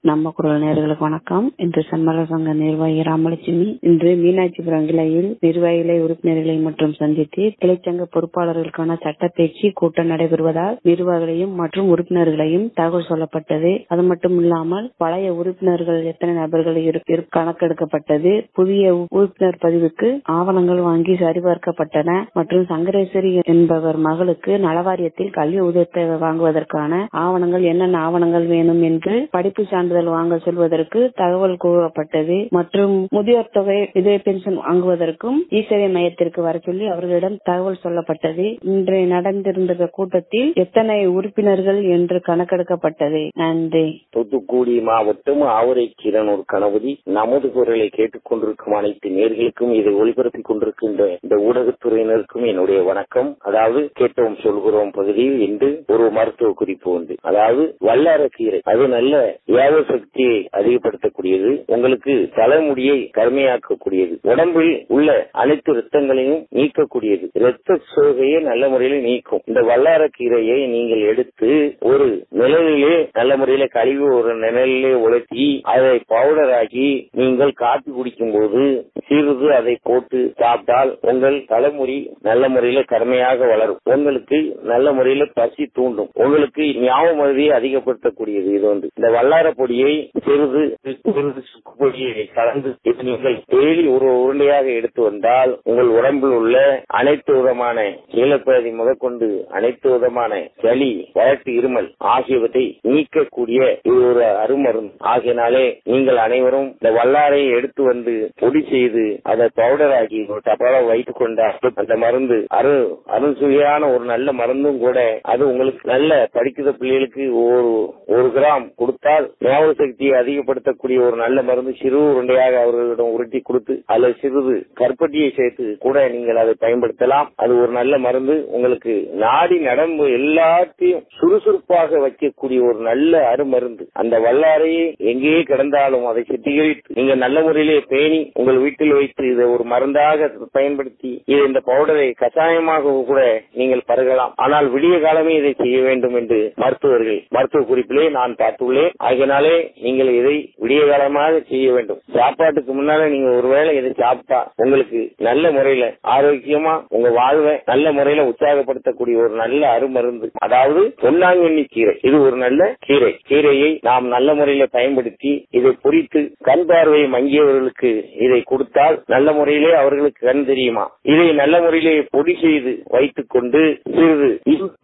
நம்ம குரல் நேர்களுக்கு வணக்கம் இன்று செம்மல சங்க நிர்வாகி ராமலட்சுமி இன்று மீனாட்சிபுரம் கிளையில் நிர்வாகிகளை உறுப்பினர்களை மற்றும் சந்தித்து கிளைச்சங்க பொறுப்பாளர்களுக்கான சட்டப்பயிற்சி கூட்டம் நடைபெறுவதால் நிர்வாகிகளையும் மற்றும் உறுப்பினர்களையும் தகவல் சொல்லப்பட்டது அது மட்டும் இல்லாமல் பழைய உறுப்பினர்கள் எத்தனை நபர்கள் இரு- இரு- கணக்கெடுக்கப்பட்டது புதிய உறுப்பினர் பதிவுக்கு ஆவணங்கள் வாங்கி சரிபார்க்கப்பட்டன மற்றும் சங்கரேஸ்வரி என்பவர் மகளுக்கு நலவாரியத்தில் கல்வி உதவித்தொகை வாங்குவதற்கான ஆவணங்கள் என்னென்ன ஆவணங்கள் வேணும் என்று படிப்பு சான்றிதழ் வாங்க சொல்வதற்கு தகவல் கூறப்பட்டது மற்றும் முதியோர் தொகை விதவை பென்ஷன் வாங்குவதற்கும் ஈசேவை மையத்திற்கு வர சொல்லி அவர்களிடம் தகவல் சொல்லப்பட்டது இன்று நடந்திருந்த கூட்டத்தில் எத்தனை உறுப்பினர்கள் என்று கணக்கெடுக்கப்பட்டது நன்றி தூத்துக்குடி மாவட்டம் ஆவரை கிரணூர் கணபதி நமது குரலை கேட்டுக் கொண்டிருக்கும் அனைத்து நேர்களுக்கும் இதை ஒளிபரப்பிக் கொண்டிருக்கின்ற இந்த ஊடகத்துறையினருக்கும் என்னுடைய வணக்கம் அதாவது கேட்டோம் சொல்கிறோம் பகுதியில் இன்று ஒரு மருத்துவ குறிப்பு உண்டு அதாவது வல்லாரக்கீரை அது நல்ல ஏவ சக்தியை அதிகப்படுத்தக்கூடியது உங்களுக்கு தலைமுடியை கருமையாக்கக்கூடியது உடம்பில் உள்ள அனைத்து ரத்தங்களையும் நீக்கக்கூடியது இரத்த சோகையை நல்ல முறையில் நீக்கும் இந்த வல்லாரக்கீரையை நீங்கள் எடுத்து ஒரு நிழலிலே நல்ல முறையில கழுவி ஒரு நிழலிலே உலர்த்தி அதை பவுடர் ஆக்கி நீங்கள் காப்பி குடிக்கும் போது சிறிது அதை போட்டு சாப்பிட்டால் உங்கள் தலைமுடி நல்ல முறையில கருமையாக வளரும் உங்களுக்கு நல்ல முறையில பசி தூண்டும் உங்களுக்கு ஞாபக மருதியை அதிகப்படுத்தக்கூடியது இது வந்து இந்த வல்லார பொடியை சிறிது சிறிது சுக்கு பொடியை கலந்து இது நீங்கள் டெய்லி ஒரு உருண்டையாக எடுத்து வந்தால் உங்கள் உடம்பில் உள்ள அனைத்து விதமான கீழப்பகுதி முதற்கொண்டு அனைத்து விதமான சளி வறட்டு இருமல் ஆகியவற்றை நீக்கக்கூடிய இது ஒரு அருமருந்து ஆகையினாலே நீங்கள் அனைவரும் இந்த வல்லாரை எடுத்து வந்து பொடி செய்து அதை பவுடர் ஆக்கி ஒரு டப்பால வைத்துக் கொண்டால் அந்த மருந்து அரு அருசுவையான ஒரு நல்ல மருந்தும் கூட அது உங்களுக்கு நல்ல படிக்கிற பிள்ளைகளுக்கு ஒரு ஒரு கிராம் கொடுத்தால் ஞாபக சக்தியை அதிகப்படுத்தக்கூடிய ஒரு நல்ல மருந்து சிறு உருண்டையாக அவர்களிடம் உருட்டி கொடுத்து அதில் சிறிது கற்பட்டியை சேர்த்து கூட நீங்கள் அதை பயன்படுத்தலாம் அது ஒரு நல்ல மருந்து உங்களுக்கு நாடி நடம்பு எல்லாத்தையும் சுறுசுறுப்பாக வைக்கக்கூடிய ஒரு நல்ல அருமருந்து அந்த வல்லாரையே எங்கேயே கிடந்தாலும் அதை சுத்திகரித்து நீங்க நல்ல முறையிலே பேணி உங்கள் வீட்டில் வைத்து இதை ஒரு மருந்தாக பயன்படுத்தி இதை இந்த பவுடரை கஷாயமாக கூட நீங்கள் பருகலாம் ஆனால் விடிய காலமே இதை செய்ய வேண்டும் என்று மருத்துவர்கள் மருத்துவ குறிப்பிலே நான் பார்த்துள்ளேன் ஆகையினாலே நீங்கள் இதை விடிய காலமாக செய்ய வேண்டும் சாப்பாட்டுக்கு முன்னால நீங்க ஒருவேளை இதை சாப்பிட்டா உங்களுக்கு நல்ல முறையில ஆரோக்கியமா உங்க வாழ்வை நல்ல முறையில உற்சாகப்படுத்தக்கூடிய ஒரு நல்ல அருமருந்து அதாவது பொன்னாங்கண்ணி கீரை இது ஒரு நல்ல கீரை கீரையை நாம் நல்ல முறையில பயன்படுத்தி இதை பொரித்து கண் பார்வை மங்கியவர்களுக்கு இதை கொடுத்தால் நல்ல முறையிலே அவர்களுக்கு கண் தெரியுமா இதை நல்ல முறையிலே பொடி செய்து வைத்துக் கொண்டு சிறிது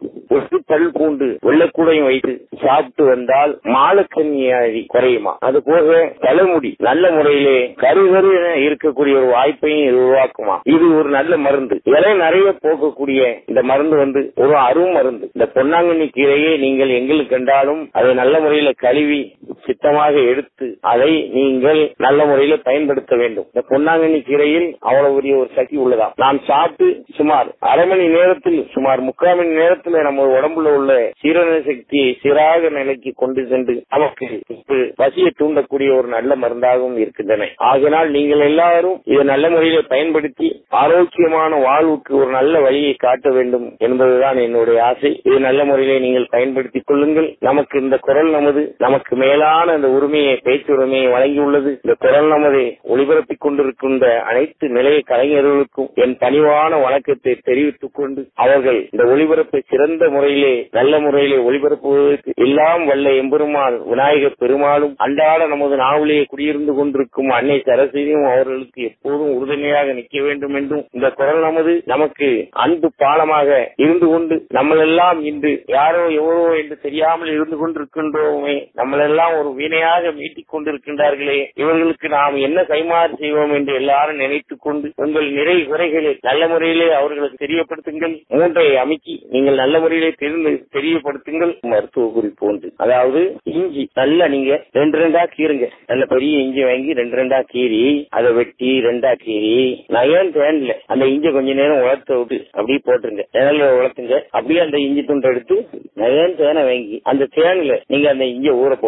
ஒரு பல் பூண்டு வெள்ளக்கூடையும் வைத்து சாப்பிட்டு வந்தால் மாலக்கண்ணியாதி குறையுமா அது போக தலைமுடி நல்ல முறையிலே கருகரு என இருக்கக்கூடிய ஒரு வாய்ப்பையும் இது உருவாக்குமா இது ஒரு நல்ல மருந்து இலை நிறைய போக்கக்கூடிய இந்த மருந்து வந்து ஒரு அரும் மருந்து இந்த பொன்னாங்கண்ணி கீரையை நீங்கள் எங்களுக்கு கண்டாலும் அதை நல்ல முறையில கழுவி சித்தமாக எடுத்து அதை நீங்கள் நல்ல முறையில பயன்படுத்த வேண்டும் இந்த பொன்னாங்கண்ணி கீரையில் அவ்வளவு பெரிய ஒரு சக்தி உள்ளதா நாம் சாப்பிட்டு சுமார் அரை மணி நேரத்தில் சுமார் முக்கால் மணி நேரத்தில் நம்ம உடம்புல உள்ள சீரண சக்தியை சீராக நிலைக்கு கொண்டு சென்று நமக்கு பசியை தூண்டக்கூடிய ஒரு நல்ல மருந்தாகவும் இருக்கின்றன ஆகினால் நீங்கள் எல்லாரும் இதை நல்ல முறையில பயன்படுத்தி ஆரோக்கியமான வாழ்வுக்கு ஒரு நல்ல வழியை காட்ட வேண்டும் என்பதுதான் என்னுடைய ஆசை இது நல்ல முறையிலே நீங்கள் பயன்படுத்திக் கொள்ளுங்கள் நமக்கு இந்த குரல் நமது நமக்கு மேலான இந்த உரிமையை பேச்சு உரிமையை வழங்கியுள்ளது இந்த குரல் நமதை ஒளிபரப்பிக் கொண்டிருக்கின்ற அனைத்து நிலைய கலைஞர்களுக்கும் என் பணிவான வணக்கத்தை தெரிவித்துக் கொண்டு அவர்கள் இந்த ஒளிபரப்பை சிறந்த முறையிலே நல்ல முறையிலே ஒளிபரப்புவதற்கு எல்லாம் வல்ல எம்பெருமான் விநாயகர் பெருமாளும் அன்றாட நமது நாவலிலே குடியிருந்து கொண்டிருக்கும் அன்னை சரஸ்வதியும் அவர்களுக்கு எப்போதும் உறுதுணையாக நிற்க வேண்டும் என்றும் இந்த குரல் நமது நமக்கு அன்பு பாலமாக இருந்து கொண்டு நம்மளெல்லாம் இன்று யாரோ எவரோ என்று தெரியாமல் இருந்து கொண்டிருக்கின்றோமே நம்மளெல்லாம் ஒரு வீணையாக மீட்டிக் கொண்டிருக்கின்றார்களே இவர்களுக்கு நாம் என்ன கைமாறு செய்வோம் என்று எல்லாரும் நினைத்துக் கொண்டு உங்கள் நிறை குறைகளை நல்ல முறையிலே அவர்களுக்கு தெரியப்படுத்துங்கள் மூன்றை அமைக்கி நீங்கள் நல்ல முறையிலே தெரிந்து தெரியப்படுத்துங்கள் மருத்துவ குறிப்பு ஒன்று அதாவது இஞ்சி நல்லா நீங்க ரெண்டு ரெண்டா கீறுங்க நல்ல பெரிய இஞ்சி வாங்கி ரெண்டு ரெண்டா கீறி அதை வெட்டி ரெண்டா கீறி நயன் தேன்ல அந்த இஞ்சி கொஞ்ச நேரம் உலர்த்த விட்டு அப்படியே போட்டுருங்க தேனில உலர்த்துங்க அப்படியே அந்த இஞ்சி துண்டை எடுத்து நயன் தேனை வாங்கி அந்த தேனில நீங்க அந்த இஞ்சியை ஊற போடுங்க ஊற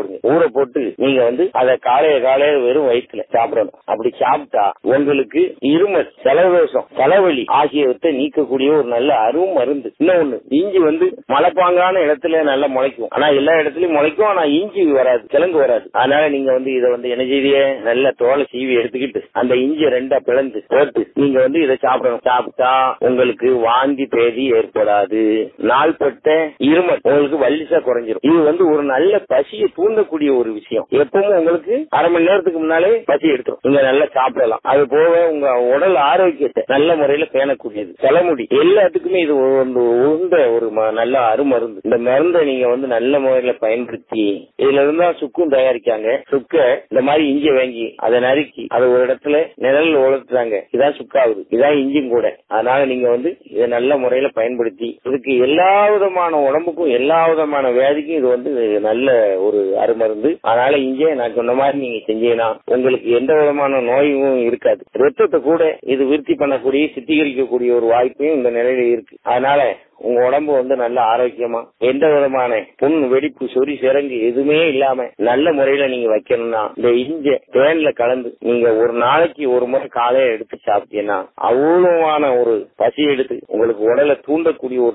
போட்டு நீங்க வந்து அதை காலைய காலைய வெறும் வயிற்றுல சாப்பிடணும் அப்படி சாப்பிட்டா உங்களுக்கு இருமல் செலதோஷம் தலைவலி ஆகியவற்றை நீக்கக்கூடிய ஒரு நல்ல அரும் மருந்து இன்னொன்னு இஞ்சி வந்து மலைப்பாங்கான இடத்துல நல்லா முளைக்கும் ஆனா எல்லா இடத்துலயும் முளைக்கும் ஆனா இஞ்சி வராது கிழங்கு வராது அதனால நீங்க வந்து இதை வந்து என்ன செய்திய நல்ல தோலை சீவி எடுத்துக்கிட்டு அந்த இஞ்சி ரெண்டா பிளந்து போட்டு நீங்க வந்து இதை சாப்பிடணும் சாப்பிட்டா உங்களுக்கு வாந்தி பேதி ஏற்படாது நாள்பட்ட இருமல் உங்களுக்கு வல்லிசா குறைஞ்சிரும் இது வந்து ஒரு நல்ல பசியை தூண்டக்கூடிய ஒரு விஷயம் எப்பவும் உங்களுக்கு அரை மணி நேரத்துக்கு முன்னாலே பசி எடுத்துரும் நீங்க நல்லா சாப்பிடலாம் அது போக உங்க உடல் ஆரோக்கியத்தை நல்ல முறையில பேணக்கூடியது தலைமுடி எல்லாத்துக்குமே இது ஒரு உந்த ஒரு ம- நல்ல அருமருந்து இந்த மருந்தை நீங்க வந்து நல்ல முறையில பயன்படுத்தி இதுல இருந்தா சுக்கும் தயாரிக்காங்க சுக்க இந்த மாதிரி இஞ்சி வாங்கி அதை நறுக்கி அதை ஒரு இடத்துல நிழல் உலர்த்துறாங்க இதான் சுக்காவுது இதான் இஞ்சியும் கூட அதனால நீங்க வந்து இதை நல்ல முறையில பயன்படுத்தி இதுக்கு எல்லா விதமான உடம்புக்கும் எல்லா விதமான வியாதிக்கும் இது வந்து நல்ல ஒரு அருமருந்து அதனால இங்கே நான் சொன்ன மாதிரி நீங்க செஞ்சீங்கன்னா உங்களுக்கு எந்த விதமான நோயும் இருக்காது ரத்தத்தை கூட இது விருத்தி பண்ணக்கூடிய சித்தீகரிக்கக்கூடிய ஒரு வாய்ப்பையும் இந்த நிலையில இருக்கு அதனால உங்க உடம்பு வந்து நல்ல ஆரோக்கியமா எந்த விதமான புண் வெடிப்பு சொறி சிறங்கு எதுவுமே இல்லாம நல்ல முறையில நீங்க வைக்கணும்னா இந்த இஞ்ச தேன்ல கலந்து நீங்க ஒரு நாளைக்கு ஒரு முறை காலையில எடுத்து சாப்பிட்டீங்கன்னா அவ்வளவான ஒரு பசி எடுத்து உங்களுக்கு உடலை தூண்டக்கூடிய ஒரு